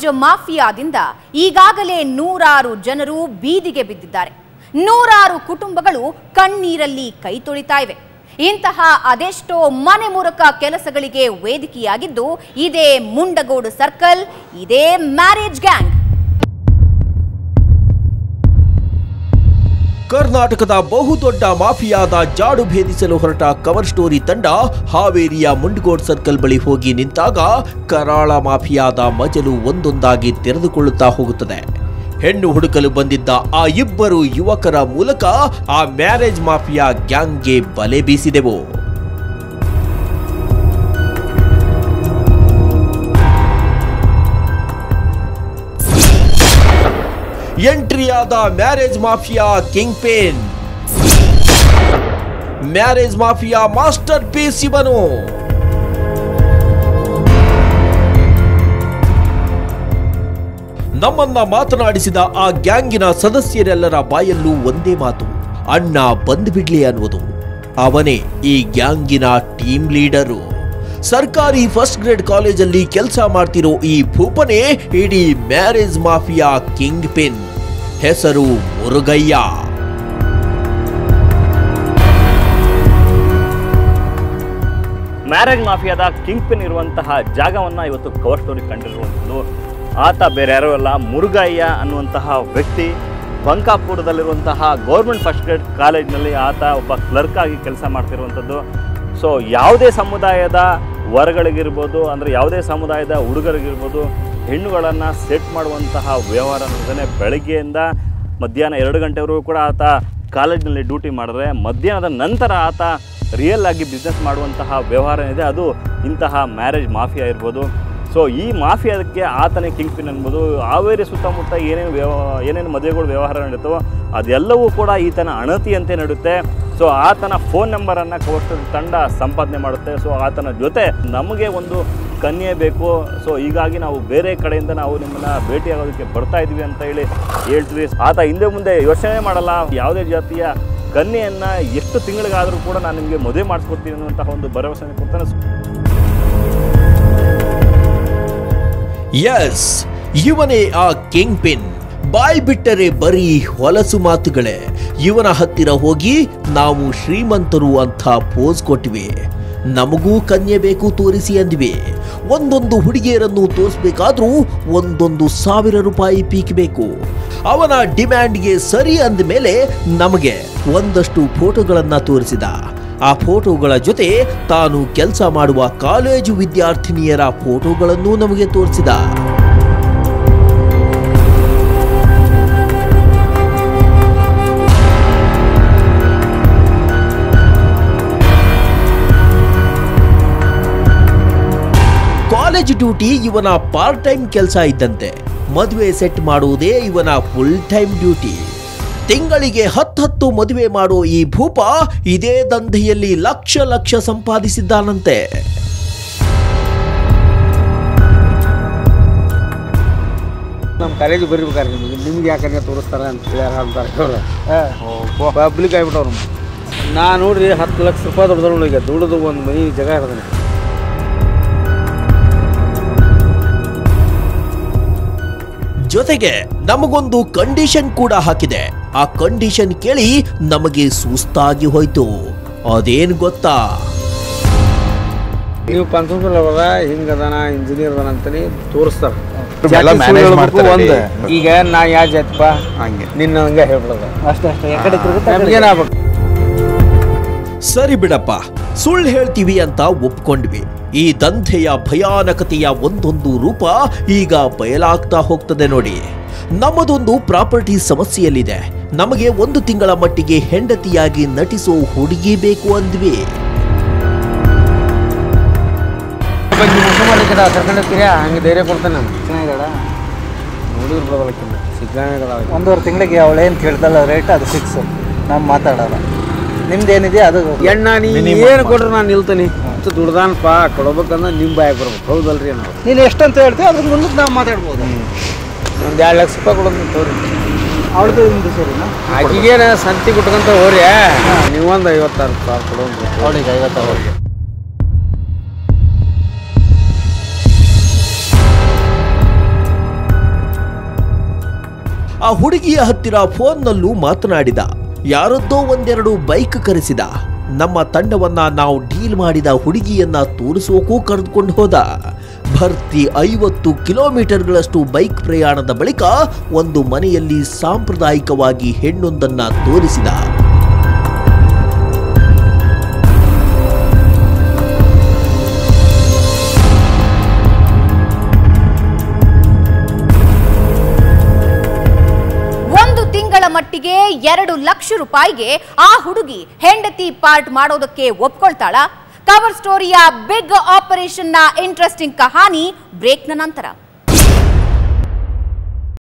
Marriage ಮಾಫಿಯಾದಿಂದ ಈಗಾಗಲೇ ನೂರಾರು ಜನರು ಬೀದಿಗೆ ಬಿದ್ದಿದ್ದಾರೆ ನೂರಾರು ಕುಟುಂಬಗಳು ಕಣ್ಣೀರಲ್ಲಿ ಕೈ ತೊಳಿತಾ ಇವೆ ಇಂತಹ ಅದೆಷ್ಟೋ ಮನೆ ಮುರುಕ ಕೆಲಸಗಳಿಗೆ ವೇದಿಕೆಯಾಗಿದ್ದು ಇದೇ ಮುಂಡಗೋಡು ಸರ್ಕಲ್ ಇದೇ ಮ್ಯಾರೇಜ್ ಗ್ಯಾಂಗ್ ಕರ್ನಾಟಕದ ಬಹುದೊಡ್ಡ ಮಾಫಿಯಾದ ಜಾಡು ಭೇದಿಸಲು ಹೊರಟ ಕವರ್ ಸ್ಟೋರಿ ತಂಡ ಹಾವೇರಿಯ ಮುಂಡಗೋಡ್ ಸರ್ಕಲ್ ಬಳಿ ಹೋಗಿ ನಿಂತಾಗ ಕರಾಳ ಮಾಫಿಯಾದ ಮಜಲು ಒಂದೊಂದಾಗಿ ತೆರೆದುಕೊಳ್ಳುತ್ತಾ ಹೋಗುತ್ತದೆ ಹೆಣ್ಣು ಹುಡುಕಲು ಬಂದಿದ್ದ ಆ ಇಬ್ಬರು ಯುವಕರ ಮೂಲಕ ಆ ಮ್ಯಾರೇಜ್ ಮಾಫಿಯಾ ಗ್ಯಾಂಗ್ಗೆ ಬಲೆ ಬೀಸಿದೆವು ಎಂಟ್ರಿಯಾದ marriage mafia kingpin marriage mafia masterpiece ಇವನು ನಮ್ಮನ್ನ ಮಾತನಾಡಿಸಿದ ಆ ಗ್ಯಾಂಗಿನ ಸದಸ್ಯರೆಲ್ಲರ ಬಾಯಲ್ಲೂ ಒಂದೇ ಮಾತು ಅಣ್ಣ ಬಂದ್ಬಿಡ್ಲಿ ಅನ್ನುವುದು ಅವನೇ ಈ ಗ್ಯಾಂಗಿನ ಟೀಮ್ ಲೀಡರು ಸರ್ಕಾರಿ ಫಸ್ಟ್ ಗ್ರೇಡ್ ಕಾಲೇಜಲ್ಲಿ ಕೆಲಸ ಮಾಡ್ತಿರೋ ಈ ಭೂಪನೆ ಇಡೀ ಮ್ಯಾರೇಜ್ ಮಾಫಿಯಾ ಕಿಂಗ್ ಪಿನ್ ಹೆಸರು ಮುರುಗಯ್ಯ ಮ್ಯಾರೇಜ್ ಮಾಫಿಯಾದ ಕಿಂಗ್ ಪಿನ್ ಇರುವಂತಹ ಜಾಗವನ್ನು ಇವತ್ತು ಕವರ್ ಸ್ಟೋರಿ ಕಂಡಿರುವಂಥದ್ದು ಆತ ಬೇರೆ ಯಾರೂ ಅಲ್ಲ ಮುರುಗಯ್ಯ ಅನ್ನುವಂತಹ ವ್ಯಕ್ತಿ ಬಂಕಾಪುರದಲ್ಲಿರುವಂತಹ ಗೌರ್ಮೆಂಟ್ ಫಸ್ಟ್ ಗ್ರೇಡ್ ಕಾಲೇಜಿನಲ್ಲಿ ಆತ ಒಬ್ಬ ಕ್ಲರ್ಕ್ ಆಗಿ ಕೆಲಸ ಮಾಡ್ತಿರುವಂಥದ್ದು ಸೊ ಯಾವುದೇ ಸಮುದಾಯದ ವರ್ಗಳಿಗಿರ್ಬೋದು ಅಂದರೆ ಯಾವುದೇ ಸಮುದಾಯದ ಹುಡುಗರಿಗಿರ್ಬೋದು ಹೆಣ್ಣುಗಳನ್ನು ಸೆಟ್ ಮಾಡುವಂತಹ ವ್ಯವಹಾರ ಅನ್ನೋದನ್ನೇ ಬೆಳಗ್ಗೆಯಿಂದ ಮಧ್ಯಾಹ್ನ ಎರಡು ಗಂಟೆವರೆಗೂ ಕೂಡ ಆತ ಕಾಲೇಜಿನಲ್ಲಿ ಡ್ಯೂಟಿ ಮಾಡಿದ್ರೆ ಮಧ್ಯಾಹ್ನದ ನಂತರ ಆತ ರಿಯಲ್ ಆಗಿ ಬಿಸ್ನೆಸ್ ಮಾಡುವಂತಹ ವ್ಯವಹಾರ ಏನಿದೆ ಅದು ಇಂತಹ ಮ್ಯಾರೇಜ್ ಮಾಫಿಯಾ ಇರ್ಬೋದು ಸೊ ಈ ಮಾಫಿಯಾದಕ್ಕೆ ಆತನೇ ಕಿಂಗ್ ಪಿನ್ ಅನ್ಬೋದು ಹಾವೇರಿ ಸುತ್ತಮುತ್ತ ಏನೇನು ವ್ಯವ ಏನೇನು ಮದುವೆಗಳು ವ್ಯವಹಾರ ನಡೀತವೋ ಅದೆಲ್ಲವೂ ಕೂಡ ಈತನ ಅಣತಿಯಂತೆ ನಡೆಯುತ್ತೆ ಸೊ ಆತನ ಫೋನ್ ನಂಬರನ್ನು ಕೋರ್ಟ್ ತಂಡ ಸಂಪಾದನೆ ಮಾಡುತ್ತೆ ಸೊ ಆತನ ಜೊತೆ ನಮಗೆ ಒಂದು ಕನ್ಯೆ ಬೇಕು ಸೊ ಹೀಗಾಗಿ ನಾವು ಬೇರೆ ಕಡೆಯಿಂದ ನಾವು ನಿಮ್ಮನ್ನ ಭೇಟಿಯಾಗೋದಕ್ಕೆ ಬರ್ತಾ ಇದ್ವಿ ಅಂತ ಹೇಳಿ ಹೇಳ್ತೀವಿ ಆತ ಹಿಂದೆ ಮುಂದೆ ಯೋಚನೆ ಮಾಡಲ್ಲ ಯಾವುದೇ ಜಾತಿಯ ಕನ್ಯೆಯನ್ನು ಎಷ್ಟು ತಿಂಗಳಿಗಾದರೂ ಕೂಡ ನಾನು ನಿಮಗೆ ಮದುವೆ ಮಾಡಿಸ್ಕೊಡ್ತೀನಿ ಅನ್ನುವಂತಹ ಒಂದು ಭರವಸೆ ಕೊಡ್ತಾನೆ ಎಸ್ ಇವನೇ ಆ ಕಿಂಗ್ ಪಿನ್ ಬಾಯ್ ಬಿಟ್ಟರೆ ಬರೀ ಹೊಲಸು ಮಾತುಗಳೇ ಇವನ ಹತ್ತಿರ ಹೋಗಿ ನಾವು ಶ್ರೀಮಂತರು ಅಂತ ಪೋಸ್ ಕೊಟ್ಟಿವೆ ನಮಗೂ ಕನ್ಯೆ ಬೇಕು ತೋರಿಸಿ ಅಂದ್ವಿ ಒಂದೊಂದು ಹುಡುಗಿಯರನ್ನು ತೋರಿಸ್ಬೇಕಾದ್ರೂ ಒಂದೊಂದು ಸಾವಿರ ರೂಪಾಯಿ ಪೀಕಬೇಕು ಅವನ ಡಿಮ್ಯಾಂಡ್ಗೆ ಸರಿ ಅಂದ ಮೇಲೆ ನಮಗೆ ಒಂದಷ್ಟು ಫೋಟೋಗಳನ್ನ ತೋರಿಸಿದ ಆ ಫೋಟೋಗಳ ಜೊತೆ ತಾನು ಕೆಲಸ ಮಾಡುವ ಕಾಲೇಜು ವಿದ್ಯಾರ್ಥಿನಿಯರ ಫೋಟೋಗಳನ್ನು ನಮಗೆ ತೋರಿಸಿದ ಕಾಲೇಜ್ ಡ್ಯೂಟಿ ಇವನ ಪಾರ್ಟ್ ಟೈಮ್ ಕೆಲಸ ಇದ್ದಂತೆ ಮದುವೆ ಸೆಟ್ ಮಾಡುವುದೇ ಇವನ ಫುಲ್ ಟೈಮ್ ಡ್ಯೂಟಿ ತಿಂಗಳಿಗೆ ಹತ್ತತ್ತು ಮದುವೆ ಮಾಡೋ ಈ ಭೂಪ ಇದೇ ದಂಧೆಯಲ್ಲಿ ಲಕ್ಷ ಲಕ್ಷ ಸಂಪಾದಿಸಿದ್ದಾನಂತೆ ನಮ್ಮ ಕಾಲೇಜಿಗೆ ಬರ್ಬೇಕಾರೆ ನಿಮಗೆ ನಿಮ್ಗೆ ಯಾಕಂದ್ರೆ ತೋರಿಸ್ತಾರ ಅಂತ ಹೇಳ್ಯಾರ ಅಂತಾರೆ ಅವ್ರು ಪಬ್ಲಿಕ್ ಆಗ್ಬಿಟ್ಟವ್ರು ನಾ ನೋಡ್ರಿ ಹತ್ತು ಲಕ್ಷ ರೂಪಾಯಿ ದುಡ್ದು ಈಗ ದುಡ್ದು ಒಂದು ಮನೆ ಜಾಗ ಇರೋದನ್ನ ಜೊತೆಗೆ ನಮಗೊಂದು ಕಂಡೀಷನ್ ಕೂಡ ಹಾಕಿದೆ ಆ ಕಂಡೀಷನ್ ಕೇಳಿ ನಮಗೆ ಸುಸ್ತಾಗಿ ಹೋಯ್ತು ಅದೇನ್ ಗೊತ್ತಾ ನೀವು ಪಂಚಮುಖಲ್ ಅವರ ಹಿಂಗದಾನ ಇಂಜಿನಿಯರ್ ಅದಾನ ಅಂತಾನೆ ತೋರಿಸ್ತಾರ ಎಲ್ಲ ಜಾತಿ manage ಸುಳ್ಳು ಮಾಡ್ತಾರೆ ಹೇಳ್ಬೇಕು ಅಲ್ಲಿ. ಒಂದು ಈಗ ನಾ ಯಾವ ಜಾತಿಪ್ಪ ಹಂಗೆ ನಿನ್ನ ಹಂಗೆ ಹೇಳ್ಬಿಡೋದು ಅಷ್ಟೇ ಅಷ್ಟೇ ಯಾಕಡೆ ನಮ್ಗೇನಾಗ್ಬೇಕು ಸರಿ ಬಿಡಪ್ಪ ಸುಳ್ಳು ಹೇಳ್ತೀವಿ ಅಂತ ಒಪ್ಕೊಂಡ್ವಿ ಈ ದಂಧೆಯ ಭಯಾನಕತೆಯ ಒಂದೊಂದು ರೂಪ ಈಗ ಬಯಲಾಗ್ತಾ ಹೋಗ್ತದೆ ನೋಡಿ ನಮ್ಮದೊಂದು ಪ್ರಾಪರ್ಟಿ ಸಮಸ್ಯೆಯಲ್ಲಿದೆ ನಮಗೆ ಒಂದು ತಿಂಗಳ ಮಟ್ಟಿಗೆ ಹೆಂಡತಿಯಾಗಿ ನಟಿಸೋ ಹುಡುಗಿ ಬೇಕು ಅಂದ್ವಿ ಬಗ್ಗೆ ಮೋಸ ಮಾಡ್ಲಿಕ್ಕೆ ಕರ್ಕೊಂಡಿರ್ತೀರಿ ಹಂಗೆ ಧೈರ್ಯ ಕೊಡ್ತೇನೆ ನಾನು ಚೆನ್ನಾಗಿದ್ದಾಳ ನೋಡಿದ್ರು ಬಿಡೋದಕ್ಕಿಂತ ಸಿಗ್ಗಾಣಿಗಳ ಒಂದೂವರೆ ತಿಂಗಳಿಗೆ ಅವಳು ಏನು ಕೇಳ್ದಲ್ಲ ರೇಟ್ ಅದು ಫಿಕ್ಸ್ ನಾವು ಮಾತಾಡೋಣ ನಿಮ್ದೇನಿದೆ ಅದು ಎಣ್ಣ ನೀ ಏನು ಕೊಟ್ರು ನಾನು ನಿಲ್ತೀನಿ ದುಡ್ದಾನಪ್ಪ ಕೊಡ್ಬೇಕಂದ್ರೆ ನಿಮ್ಮ ಬಾಯ್ ಬರ್ಬೇಕು ಹೌದಲ್ರಿ ನಾವು ನೀನು ಎಷ್ಟಂತ ಹೇಳ್ತೀವಿ ಅದ್ರ ಮುಂದಕ್ಕೆ ನಾವು ಮಾತಾಡ್ಬೋದು ಒಂದು ಎರಡು ಲಕ್ಷ ರೂಪಾಯಿ ಕೊಡೋದು ತೋರಿ ಅವಳದು ನಿಮ್ದು ಸರಿನಾ ಆಕಿಗೇನ ಸಂತಿ ಕುಟ್ಕೊಂತ ಹೋರಿ ನೀವೊಂದು ಐವತ್ತಾರು ರೂಪಾಯಿ ಕೊಡೋದು ಅವಳಿಗೆ ಐವತ್ತು ಅವಳಿಗೆ ಆ ಹುಡುಗಿಯ ಹತ್ತಿರ ಫೋನ್ನಲ್ಲೂ ಮಾತನಾಡಿದ ಯಾರದ್ದೋ ಒಂದೆರಡು ಬೈಕ್ ಕರೆಸಿದ ನಮ್ಮ ತಂಡವನ್ನ ನಾವು ಡೀಲ್ ಮಾಡಿದ ಹುಡುಗಿಯನ್ನ ತೋರಿಸೋಕೂ ಕರೆದುಕೊಂಡು ಹೋದ ಭರ್ತಿ ಐವತ್ತು ಕಿಲೋಮೀಟರ್ಗಳಷ್ಟು ಬೈಕ್ ಪ್ರಯಾಣದ ಬಳಿಕ ಒಂದು ಮನೆಯಲ್ಲಿ ಸಾಂಪ್ರದಾಯಿಕವಾಗಿ ಹೆಣ್ಣೊಂದನ್ನ ತೋರಿಸಿದ ಒಂದು ತಿಂಗಳ ಮಟ್ಟಿಗೆ ಎರಡು ಲಕ್ಷ ರೂಪಾಯಿಗೆ ಆ ಹುಡುಗಿ ಹೆಂಡತಿ ಪಾರ್ಟ್ ಮಾಡೋದಕ್ಕೆ ಒಪ್ಕೊಳ್ತಾಳ ಕವರ್ ಸ್ಟೋರಿಯ ಬಿಗ್ ಆಪರೇಷನ್ನ ಇಂಟ್ರೆಸ್ಟಿಂಗ್ ಕಹಾನಿ ಬ್ರೇಕ್ನ ನಂತರ